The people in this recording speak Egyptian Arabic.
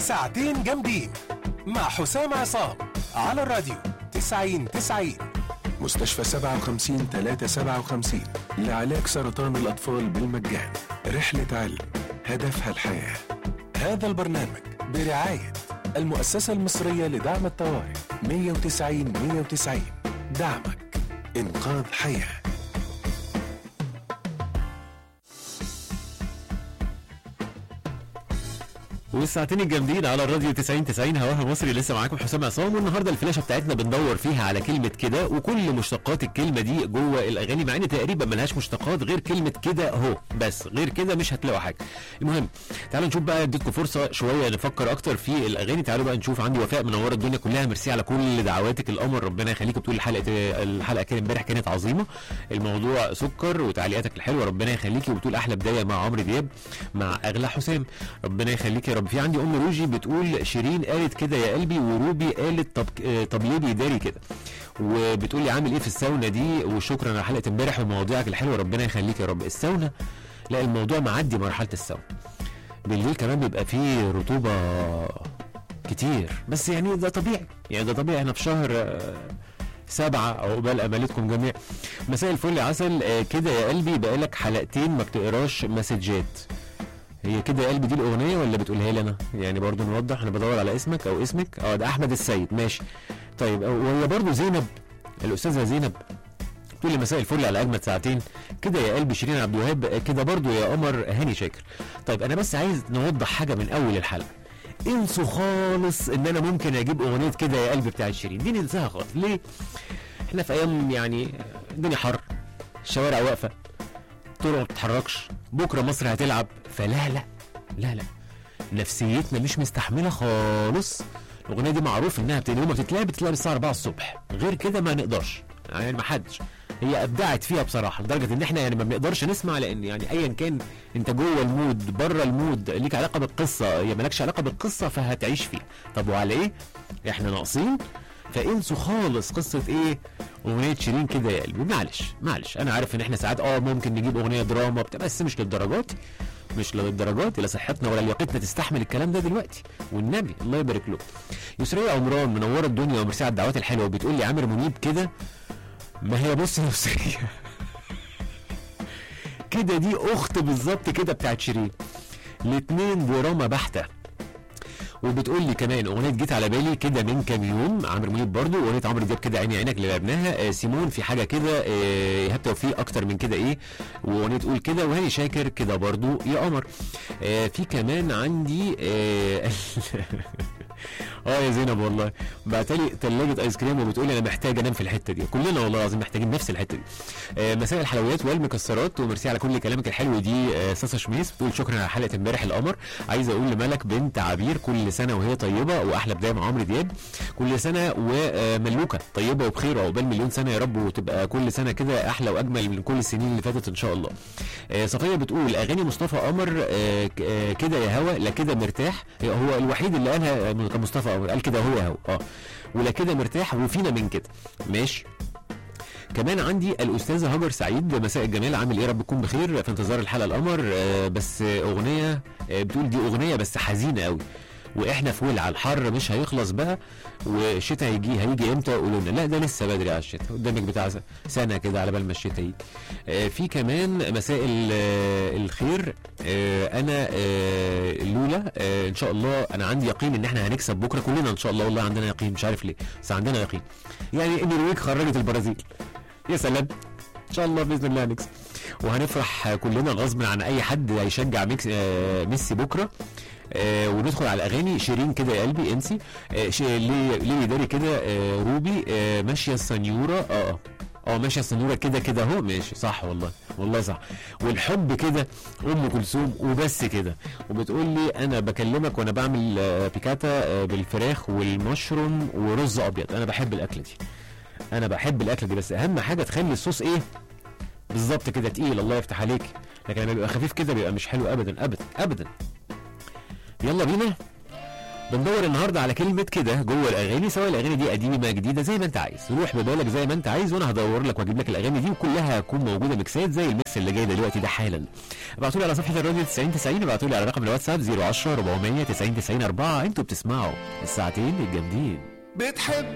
ساعتين جامدين مع حسام عصام على الراديو 90 90 مستشفى 57 357 لعلاج سرطان الأطفال بالمجان رحلة علم هدفها الحياة هذا البرنامج برعاية المؤسسة المصرية لدعم الطوارئ 190 190 دعمك إنقاذ حياه والساعتين الجامدين على الراديو 90 90 هواها مصري لسه معاكم حسام عصام والنهارده الفلاشه بتاعتنا بندور فيها على كلمه كده وكل مشتقات الكلمه دي جوه الاغاني مع ان تقريبا ملهاش مشتقات غير كلمه كده اهو بس غير كده مش هتلاقوا حاجه المهم تعالوا نشوف بقى اديتكم فرصه شويه نفكر اكتر في الاغاني تعالوا بقى نشوف عندي وفاء منوره الدنيا كلها ميرسي على كل دعواتك القمر ربنا يخليك بتقول الحلقه الحلقه كانت امبارح كانت عظيمه الموضوع سكر وتعليقاتك الحلوه ربنا يخليكي وبتقول احلى بدايه مع عمرو دياب مع اغلى حسام ربنا يخليك يا رب في عندي ام روجي بتقول شيرين قالت كده يا قلبي وروبي قالت طب آه، طب ليه بيداري كده وبتقول لي عامل ايه في الساونا دي وشكرا على حلقه امبارح ومواضيعك الحلوه ربنا يخليك يا رب الساونا لا الموضوع معدي مرحله الساونا بالليل كمان بيبقى فيه رطوبه كتير بس يعني ده طبيعي يعني ده طبيعي احنا في شهر آه، سبعة عقبال امالتكم جميع مساء الفل يا عسل آه، كده يا قلبي بقالك حلقتين ما بتقراش مسجات هي كده يا قلبي دي الاغنيه ولا بتقولها لي انا يعني برضو نوضح انا بدور على اسمك او اسمك اه ده احمد السيد ماشي طيب وهي برضو زينب الاستاذه زينب تقول لي مساء الفل على اجمد ساعتين كده يا قلبي شيرين عبد الوهاب آه، كده برضو يا قمر هاني شاكر طيب انا بس عايز نوضح حاجه من اول الحلقه انسوا خالص ان انا ممكن اجيب اغنيه كده يا قلبي بتاعت شيرين دي ننساها خالص ليه احنا في ايام يعني الدنيا حر الشوارع واقفه طرق ما بتتحركش بكره مصر هتلعب فلا لا لا لا نفسيتنا مش مستحمله خالص الاغنيه دي معروف انها بتبقى يوم ما بتتلعب بتتلعب الساعه 4 الصبح غير كده ما نقدرش يعني ما حدش هي ابدعت فيها بصراحه لدرجه ان احنا يعني ما بنقدرش نسمع لان يعني ايا كان انت جوه المود بره المود ليك علاقه بالقصه هي مالكش علاقه بالقصه فهتعيش فيها طب وعلى ايه احنا ناقصين فانسوا خالص قصه ايه اغنيه شيرين كده يا قلبي معلش معلش انا عارف ان احنا ساعات اه ممكن نجيب اغنيه دراما بتاع بس مش للدرجات مش للدرجات لا صحتنا ولا لياقتنا تستحمل الكلام ده دلوقتي والنبي الله يبارك له يسرية عمران منوره الدنيا ومرسي على الدعوات الحلوه وبتقول لي عامر منيب كده ما هي بص يا يسرية كده دي اخت بالظبط كده بتاعت شيرين الاتنين دراما بحته وبتقول لي كمان اغنيه جيت على بالي كده من كام يوم عمرو منيب برضو اغنيه عمرو دياب كده عيني عينك اللي لعبناها آه سيمون في حاجه كده آه ايهاب توفيق اكتر من كده ايه واغنيه تقول كده وهاني شاكر كده برضو يا قمر آه في كمان عندي اه اه يا زينب والله بعتلي ثلاجه ايس كريم وبتقول لي انا محتاج انام في الحته دي كلنا والله العظيم محتاجين نفس الحته دي آه مساء الحلويات والمكسرات وميرسي على كل كلامك الحلو دي آه ساسا شميس بتقول شكرا على حلقه امبارح القمر عايزه اقول لملك بنت عبير كل سنه وهي طيبه واحلى بدايه مع عمرو دياب كل سنه وملوكه طيبه وبخير وعقبال مليون سنه يا رب وتبقى كل سنه كده احلى واجمل من كل السنين اللي فاتت ان شاء الله آه صفيه بتقول اغاني مصطفى قمر آه ك- آه كده يا هوا لا كده مرتاح هو الوحيد اللي قالها آه، كان مصطفى قمر قال كده هو يا هوا اه ولا كده مرتاح وفينا من كده ماشي كمان عندي الاستاذه هاجر سعيد مساء الجمال عامل ايه رب تكون بخير في انتظار الحلقه القمر آه بس آه، اغنيه آه بتقول دي اغنيه بس حزينه قوي واحنا في ولع الحر مش هيخلص بقى والشتاء هيجي هيجي امتى قولوا لنا لا ده لسه بدري على الشتاء قدامك بتاع س- سنه كده على بال ما الشتاء يجي آه في كمان مساء ال- آه، الخير آه انا آه لولا آه ان شاء الله انا عندي يقين ان احنا هنكسب بكره كلنا ان شاء الله والله عندنا يقين مش عارف ليه بس عندنا يقين يعني النرويج خرجت البرازيل يا سلام ان شاء الله باذن الله هنكسب وهنفرح كلنا غصب عن اي حد هيشجع ميكس آه ميسي بكره آه وندخل على الاغاني شيرين كده يا قلبي انسي آه ش- ليه ليه داري كده آه روبي آه ماشيه السنيوره اه اه اه ماشيه السنيوره كده كده اهو ماشي صح والله والله صح والحب كده ام كلثوم وبس كده وبتقول لي انا بكلمك وانا بعمل آه بيكاتا آه بالفراخ والمشروم ورز ابيض انا بحب الاكله دي انا بحب الاكله دي بس اهم حاجه تخلي الصوص ايه بالظبط كده تقيل الله يفتح عليك لكن لما بيبقى خفيف كده بيبقى مش حلو ابدا ابدا ابدا يلا بينا بندور النهارده على كلمه كده جوه الاغاني سواء الاغاني دي قديمه جديده زي ما انت عايز روح ببالك زي ما انت عايز وانا هدور لك واجيب لك الاغاني دي وكلها هتكون موجوده ميكسات زي الميكس اللي جاي دلوقتي ده حالا ابعتوا لي على صفحه الراديو 90 90 ابعتوا لي على رقم الواتساب 010 400 90 90 4 انتوا بتسمعوا الساعتين الجامدين بتحب